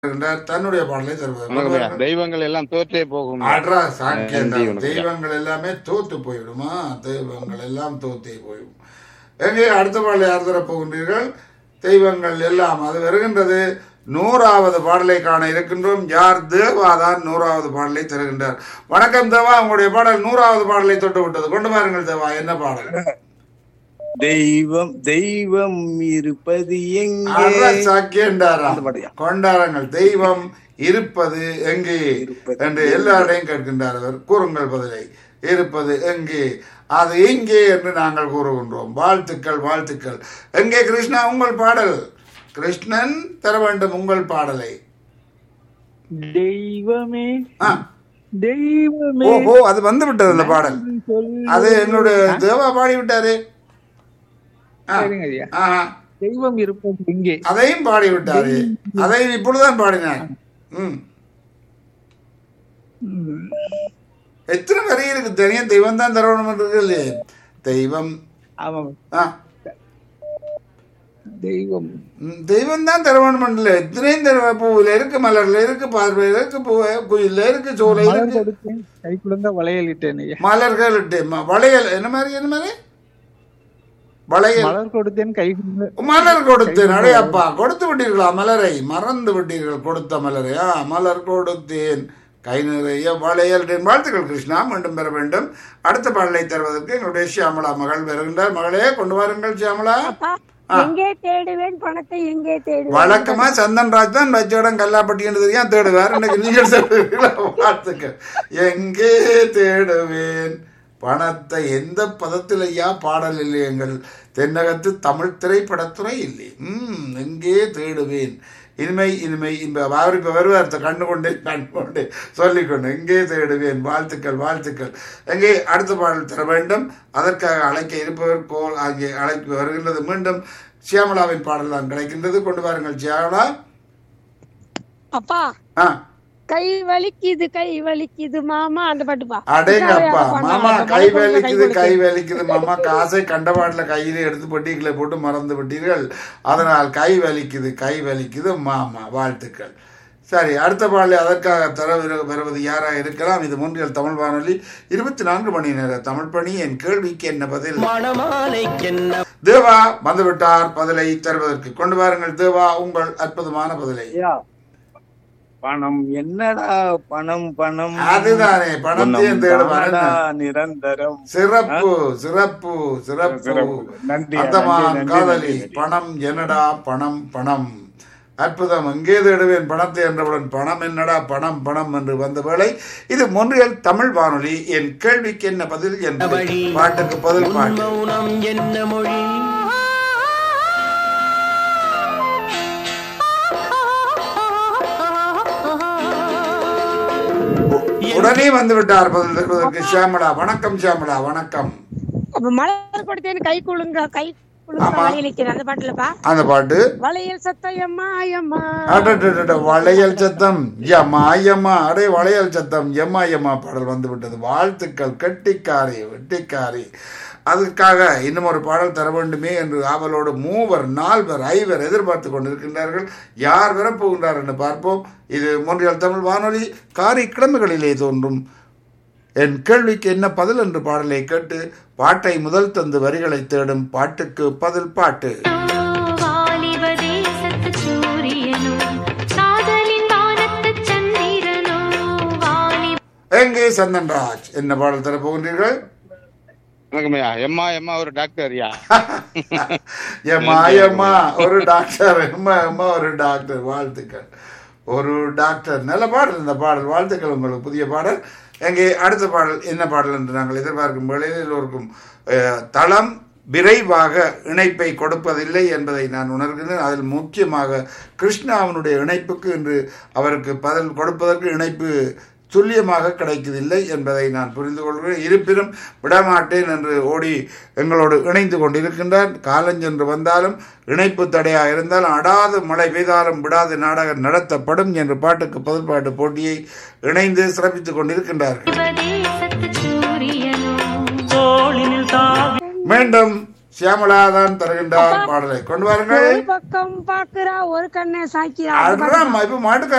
என்றார் தன்னுடைய பாடலை வணக்கம் ஐயா. தருவார் தெய்வங்கள் எல்லாம் தோற்றே போகும் அட்ரா சாக்கியம் நன்றி, வணக்கம். தெய்வங்கள் எல்லாமே தோத்து போயிடுமா தெய்வங்கள் எல்லாம் தோத்தே போயிடும் எங்கே அடுத்த பாடலை யார் தரப் போகின்றீர்கள் தெய்வங்கள் எல்லாம் அது வருகின்றது நூறாவது பாடலை காண இருக்கின்றோம் யார் தேவா தான் நூறாவது பாடலை தருகின்றார் வணக்கம் தேவா உங்களுடைய பாடல் நூறாவது பாடலை தொட்டு விட்டது கொண்டு வாருங்கள் தேவா என்ன பாடல் தெய்வம் தெய்வம் இருப்பது எங்கே அட்ரா சாக்கியண்டாரா அந்த பாட்டுயா. கொண்டாரங்கள் தெய்வம் இருப்பது எங்கே இருப்பது என்று எல்லாரையும் கேட்கின்றார் அவர் கூறுங்கள் பதிலை இருப்பது எங்கே அது எங்கே என்று நாங்கள் கூறுகின்றோம் வாழ்த்துக்கள் வாழ்த்துக்கள் எங்கே கிருஷ்ணா உங்கள் பாடல் கிருஷ்ணன் தர வேண்டும் உங்கள் பாடலை தெய்வமே ஆ, தெய்வமே ஓஹோ அது வந்து விட்டது அந்த பாடல் அது என்னுடைய தேவா பாடி விட்டாரு ஆ, சரிங்க ஐயா ஆஹா. தெய்வம் இருப்பது எங்கே அதையும் பாடி விட்டாரு அதையும் இப்பொழுதுதான் பாடினார் ம் எத்தனை வரி இருக்கு தெரியும் தெய்வம் தான் தரணும் இருக்கு இல்லையே தெய்வம் ஆமாம் ஆ தெய்வம் ம், தெய்வம் தான் தரணும் இல்லை எத்தனையும் தருவ பூவில் இருக்கு மலர்ல இருக்கு பார்வையில இருக்கு பூ குயில்ல இருக்கு சோலை மலர் இருக்கு கொடுத்தேன் கை குழந்த வளையலிட்டேன் ஐயா மலர்கள் இட்டு ம- வளையல் என்ன மாதிரி என்ன மாதிரி வளையல் மலர் கொடுத்தேன் கை குழந்த மலர் கொடுத்தேன் அடே அப்பா கொடுத்து விட்டீர்களா மலரை மறந்து விட்டீர்கள் கொடுத்த மலரை ஆ மலர் கொடுத்தேன் கை நிறைய வளையல் வாழ்த்துக்கள் கிருஷ்ணா மீண்டும் பெற வேண்டும் அடுத்த பாடலை தருவதற்கு எங்களுடைய சியாமலா மகள் வருகின்றார் மகளே கொண்டு வாருங்கள் சியாமலா அப்பா எங்கே தேடுவேன் பணத்தை எங்கே தேடுவேன் வழக்கமா சந்தன் ராஜ் தான் வச்ச இடம் கல்லாப்பட்டி என்று தெரியும் தேடுவார் இன்னைக்கு நீங்கள் தேடுவீர்களா வாழ்த்துக்கள் எங்கே தேடுவேன் பணத்தை எந்த பதத்தில் ஐயா பாடல் இல்லை எங்கள் தென்னகத்து தமிழ் திரைப்படத்துறை இல்லை ம் எங்கே தேடுவேன் இனிமை இனிமை இந்த அவர் இப்போ வருவார் த- கண்டு கொண்டே கண்டு கொண்டே சொல்லிக்கொண்டு எங்கே தேடுவேன் வாழ்த்துக்கள் வாழ்த்துக்கள் எங்கே அடுத்த பாடல் தர வேண்டும் அதற்காக அழைக்க இருப்பவர் கோல் அங்கே அழைக்க வருகின்றது மீண்டும் சியாமலாவின் பாடல் தான் கிடைக்கின்றது கொண்டு வாருங்கள் சியாமலா அப்பா ஆ கை வலிக்குது கை வலிக்குது மாமா அந்த பாட்டுப்பா அடேங்கப்பா மாமா கை வலிக்குது கை வலிக்குது வலிக்குது மாமா காசை கண்டபாட்டில் கையில எடுத்து பெட்டிகளை போட்டு மறந்து விட்டீர்கள் அதனால் கை வலிக்குது கை வலிக்குது மாமா வாழ்த்துக்கள் சரி அடுத்த பாடலை அதற்காக தர விரு- வருவது யாராக இருக்கலாம் இது மூன்றியல் தமிழ் வானொலி இருபத்தி நான்கு மணி நேர தமிழ் பணி என் கேள்விக்கு என்ன பதில் தேவா வந்துவிட்டார் பதிலை தருவதற்கு கொண்டு வாருங்கள் தேவா உங்கள் அற்புதமான பதிலை ஐயா பணம் என்னடா பணம் பணம் அதுதானே பணத்தையும் பணம் தேடுவார் தானடா என்ன? நிரந்தரம் சிறப்பு சிறப்பு சிறப்பு சிறப்பு. நன்றி, அந்தமான் நன்றி, நன்றி, காதலி நன்றி. பணம் என்னடா பணம் பணம் அற்புதம் எங்கே தேடுவேன் பணத்தை என்றவுடன் பணம் என்னடா பணம் பணம் என்று வந்த வேளை இது மொன்றியல் தமிழ் வானொலி என் கேள்விக்கு என்ன பதில் என்று பாட்டுக்கு பதில் பாட்டு மௌனம் என்ன மொழி உடனே வந்து விட்டார் பதில் தருவதற்கு ஷியாமலா வணக்கம் ஷியாமலா வணக்கம் அப்ப மலர் கொடுத்தேன் கை குழுங்க கை குழுங்க ஆமா. வளையலிக்கிறேன் அந்த பாட்டுலப்பா அந்த பாட்டு வளையல் சத்தம் எம்மா எம்மா அடடடட, வளையல் சத்தம் யம்மா யம்மா அடே வளையல் சத்தம் எம்மா எம்மா பாடல் வந்து விட்டது வாழ்த்துக்கள் கெட்டிக்காரி வெட்டிக்காரி அதுக்காக இன்னும் ஒரு பாடல் தர வேண்டுமே என்று ஆவலோடு மூவர் நால்வர் ஐவர் எதிர்பார்த்து கொண்டிருக்கின்றார்கள் யார் வரப்போகின்றார் என்று பார்ப்போம் இது மூன்றியல் தமிழ் வானொலி காரி கிழமைகளிலே தோன்றும் என் கேள்விக்கு என்ன பதில் என்று பாடலை கேட்டு பாட்டை முதல் தந்து வரிகளை தேடும் பாட்டுக்கு பதில் பாட்டு வாலிப தேசத்து சூரியனோ காதலின் வானத்து சந்திரனோ வாலிப எங்கே சந்தன்ராஜ் என்ன பாடல் தரப் போகின்றீர்கள் வணக்கம் ஐயா எம்மா எம்மா ஒரு டாக்டர் ஐயா ஏம்மா ஏம்மா ஒரு டாக்டர் எம்மா எம்மா ஒரு டாக்டர் வாழ்த்துக்கள் ஒரு டாக்டர் நல்ல பாடல் இந்த பாடல் வாழ்த்துக்கள் உங்களுக்கு புதிய பாடல் எங்கே அடுத்த பாடல் என்ன பாடல் என்று நாங்கள் எதிர்பார்க்கும் வேளையில் எல்லோருக்கும் அஹ், தளம் விரைவாக இணைப்பை கொடுப்பதில்லை என்பதை நான் உணர்கிறேன் அதில் முக்கியமாக கிருஷ்ணாவினுடைய இணைப்புக்கு இன்று அவருக்கு பதில் கொடுப்பதற்கு இணைப்பு துல்லியமாக கிடைக்கவில்லை என்பதை நான் புரிந்து கொள்கிறேன் இருப்பினும் விடமாட்டேன் என்று ஓடி எங்களோடு இணைந்து கொண்டிருக்கின்றார் காலஞ்சென்று வந்தாலும் இணைப்பு தடையாக இருந்தாலும் அடாது மழை பெய்தாலும் விடாது நாடகம் நடத்தப்படும் என்ற பாட்டுக்கு பதில் பாட்டு போட்டியை இணைந்து சிறப்பித்துக் கொண்டிருக்கின்றார்கள் தேசத்து சூரியனோ தோளினில் தாவி மீண்டும் சியாமலா தான் தருகின்றார் பாடலை கொண்டு வாருங்கள் ஒரு பக்கம் பாக்குறா ஒரு கண்ணை சாய்க்கிறா அட்ரா இப்ப மாட்டுக்க